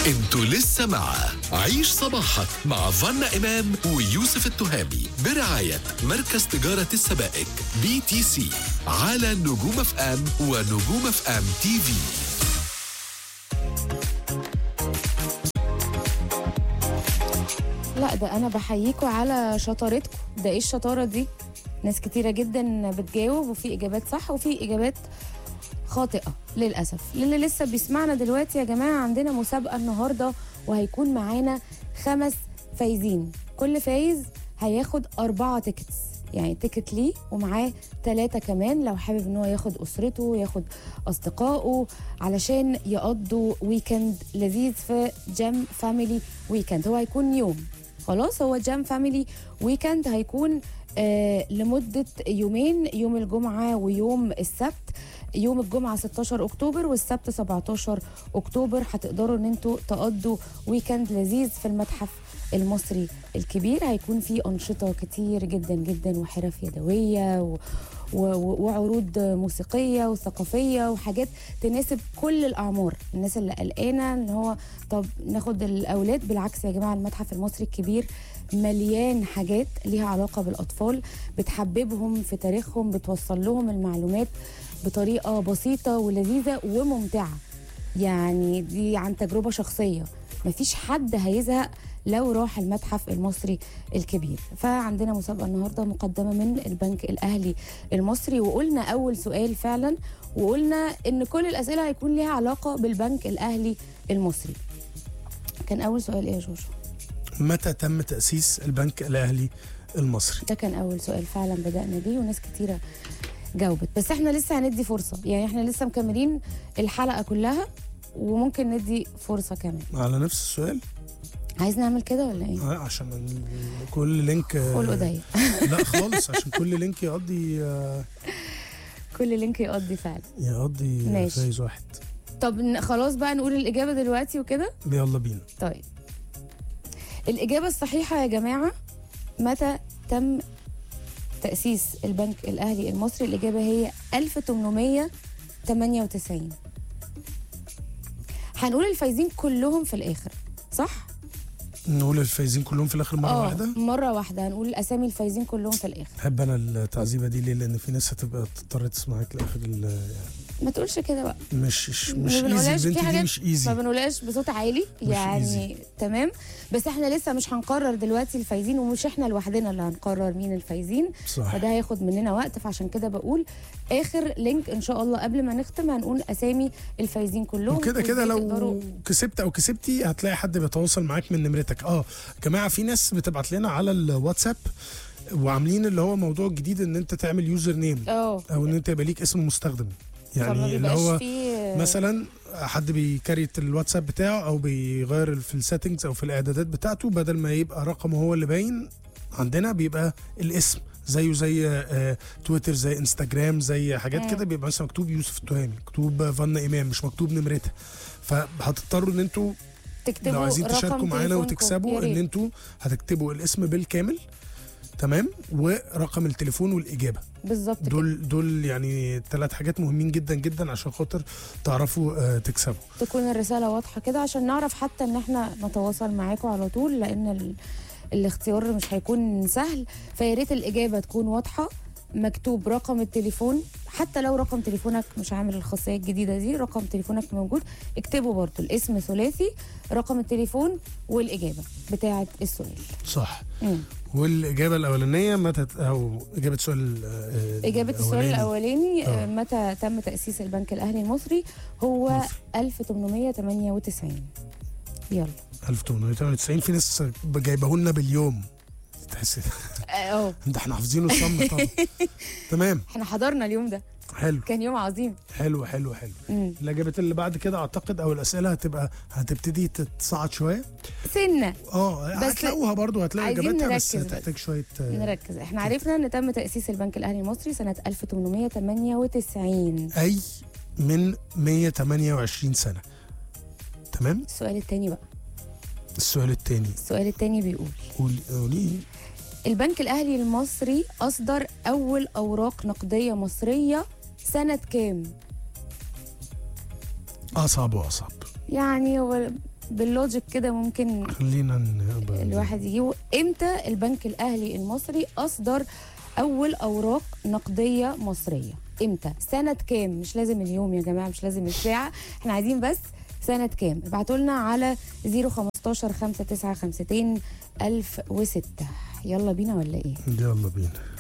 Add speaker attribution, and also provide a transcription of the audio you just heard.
Speaker 1: انتوا لسه مع عيش صباحك مع فنا إمام ويوسف التهامي برعاية مركز تجارة السبائك بي تي سي على نجوم اف ام ونجوم اف ام تي في
Speaker 2: لا ده انا بحييكوا على شطارتكم ده ايه الشطاره دي ناس كتيره جدا بتجاوب وفي اجابات صح وفي اجابات خاطئه للاسف للي لسه بيسمعنا دلوقتي يا جماعه عندنا مسابقه النهارده وهيكون معانا خمس فايزين كل فايز هياخد أربعة تيكتس يعني تيكت ليه ومعاه ثلاثة كمان لو حابب ان هو ياخد اسرته ياخد اصدقائه علشان يقضوا ويكند لذيذ في جام فاميلي ويكند هو هيكون يوم خلاص هو جام فاميلي ويكند هيكون آه لمدة يومين يوم الجمعة ويوم السبت يوم الجمعة 16 أكتوبر والسبت 17 أكتوبر هتقدروا إن انتوا تقضوا ويكند لذيذ في المتحف المصري الكبير هيكون فيه أنشطة كتير جدا جدا وحرف يدوية و و- وعروض موسيقية وثقافية وحاجات تناسب كل الأعمار الناس اللي قلقانة إن هو طب ناخد الأولاد بالعكس يا جماعة المتحف المصري الكبير مليان حاجات ليها علاقة بالأطفال بتحببهم في تاريخهم بتوصل لهم المعلومات بطريقة بسيطة ولذيذة وممتعة يعني دي عن تجربة شخصية مفيش حد هيزهق لو راح المتحف المصري الكبير فعندنا مسابقة النهاردة مقدمة من البنك الأهلي المصري وقلنا أول سؤال فعلا وقلنا إن كل الأسئلة هيكون ليها علاقة بالبنك الأهلي المصري كان أول سؤال إيه يا جوجو؟
Speaker 3: متى تم تأسيس البنك الأهلي المصري
Speaker 2: ده كان أول سؤال فعلا بدأنا بيه وناس كتيرة جاوبت بس احنا لسه هندي فرصة يعني احنا لسه مكملين الحلقة كلها وممكن ندي فرصة كمان
Speaker 3: على نفس السؤال
Speaker 2: عايز نعمل كده ولا ايه؟
Speaker 3: آه، عشان ال- كل لينك آه،
Speaker 2: خلقه ضيق
Speaker 3: لا خالص عشان كل لينك يقضي آه،
Speaker 2: كل لينك يقضي فعلا
Speaker 3: يقضي
Speaker 2: ماشي.
Speaker 3: فايز واحد
Speaker 2: طب ن- خلاص بقى نقول الإجابة دلوقتي وكده
Speaker 3: يلا بينا
Speaker 2: طيب الإجابة الصحيحة يا جماعة متى تم تأسيس البنك الأهلي المصري الإجابة هي 1898 هنقول الفايزين كلهم في الآخر صح؟
Speaker 3: نقول الفايزين كلهم في الآخر مرة
Speaker 2: آه،
Speaker 3: واحدة
Speaker 2: مرة واحدة هنقول أسامي الفايزين كلهم في الآخر
Speaker 3: بحب أنا التعذيبة دي ليه لأن في ناس هتبقى تضطر تسمعك لآخر ال-
Speaker 2: ما تقولش كده بقى
Speaker 3: مش مش,
Speaker 2: ما
Speaker 3: مش
Speaker 2: بنقولهاش
Speaker 3: ايزي
Speaker 2: في
Speaker 3: البنت دي
Speaker 2: حاجات
Speaker 3: مش
Speaker 2: ما
Speaker 3: ايزي
Speaker 2: بنقولهاش بصوت عالي
Speaker 3: مش
Speaker 2: يعني تمام بس احنا لسه مش هنقرر دلوقتي الفايزين ومش احنا لوحدنا اللي هنقرر مين الفايزين
Speaker 3: صح
Speaker 2: فده هياخد مننا وقت فعشان كده بقول اخر لينك ان شاء الله قبل ما نختم هنقول اسامي الفايزين كلهم
Speaker 3: وكده كده
Speaker 2: وإزاي
Speaker 3: لو
Speaker 2: تقدروا-
Speaker 3: كسبت او كسبتي هتلاقي حد بيتواصل معاك من نمرتك اه يا جماعه في ناس بتبعت لنا على الواتساب وعاملين اللي هو موضوع جديد ان انت تعمل يوزر نيم
Speaker 2: اه
Speaker 3: او ان انت يبقى ليك اسم مستخدم
Speaker 2: فما
Speaker 3: يعني اللي
Speaker 2: بيبقاش
Speaker 3: هو
Speaker 2: فيه
Speaker 3: مثلا حد بيكريت الواتساب بتاعه او بيغير في السيتنجز او في الاعدادات بتاعته بدل ما يبقى رقمه هو اللي باين عندنا بيبقى الاسم زيه زي آه، تويتر زي انستجرام زي حاجات
Speaker 2: مم.
Speaker 3: كده بيبقى مثلا مكتوب يوسف التهامي مكتوب فانا امام مش مكتوب نمرتها فهتضطروا ان انتوا
Speaker 2: تكتبوا
Speaker 3: لو عايزين
Speaker 2: رقم
Speaker 3: تشاركوا معانا
Speaker 2: تليفونكم.
Speaker 3: وتكسبوا
Speaker 2: يا
Speaker 3: ان
Speaker 2: ريت.
Speaker 3: انتوا هتكتبوا الاسم بالكامل تمام ورقم التليفون والاجابه
Speaker 2: بالظبط كده.
Speaker 3: دول دول يعني ثلاث حاجات مهمين جدا جدا عشان خاطر تعرفوا آه، تكسبوا
Speaker 2: تكون الرسالة واضحة كده عشان نعرف حتى ان احنا نتواصل معاكم على طول لان ال... الاختيار مش هيكون سهل فيا ريت الإجابة تكون واضحة مكتوب رقم التليفون حتى لو رقم تليفونك مش عامل الخاصية الجديدة دي رقم تليفونك موجود اكتبه برضه الاسم ثلاثي رقم التليفون والإجابة بتاعة السؤال
Speaker 3: صح
Speaker 2: مم.
Speaker 3: والاجابه الاولانيه متى ت- او اجابه سؤال آه،
Speaker 2: إجابة السؤال الأولاني
Speaker 3: آه.
Speaker 2: آه، متى تم تأسيس البنك الأهلي المصري هو
Speaker 3: مصري.
Speaker 2: 1898 يلا
Speaker 3: 1898 في ناس جايبه لنا باليوم تحس
Speaker 2: اه
Speaker 3: ده احنا حافظينه الصم طبعا تمام
Speaker 2: احنا حضرنا اليوم ده
Speaker 3: حلو
Speaker 2: كان يوم عظيم
Speaker 3: حلو حلو حلو
Speaker 2: مم.
Speaker 3: الاجابات اللي بعد كده اعتقد او الاسئله هتبقى هتبتدي تتصاعد شويه
Speaker 2: سنة
Speaker 3: اه
Speaker 2: بس
Speaker 3: هتلاقوها برضو هتلاقي
Speaker 2: عايزين
Speaker 3: اجاباتها بس
Speaker 2: نركز بس.
Speaker 3: تحتاج شويه آه،
Speaker 2: نركز احنا عرفنا ان تم تأسيس البنك الأهلي المصري سنة 1898
Speaker 3: اي من 128 سنه تمام
Speaker 2: السؤال التاني بقى
Speaker 3: السؤال الثاني
Speaker 2: السؤال التاني بيقول
Speaker 3: قولي قولي
Speaker 2: البنك الأهلي المصري أصدر أول أوراق نقدية مصرية سنة كام؟
Speaker 3: اصعب واصعب
Speaker 2: يعني هو باللوجيك كده ممكن
Speaker 3: خلينا نبقى
Speaker 2: الواحد يجيبه امتى البنك الاهلي المصري اصدر اول اوراق نقديه مصريه امتى سنه كام مش لازم اليوم يا جماعه مش لازم الساعه احنا عايزين بس سنه كام ابعتوا لنا على 015 5952 1006 يلا بينا ولا ايه
Speaker 3: يلا بينا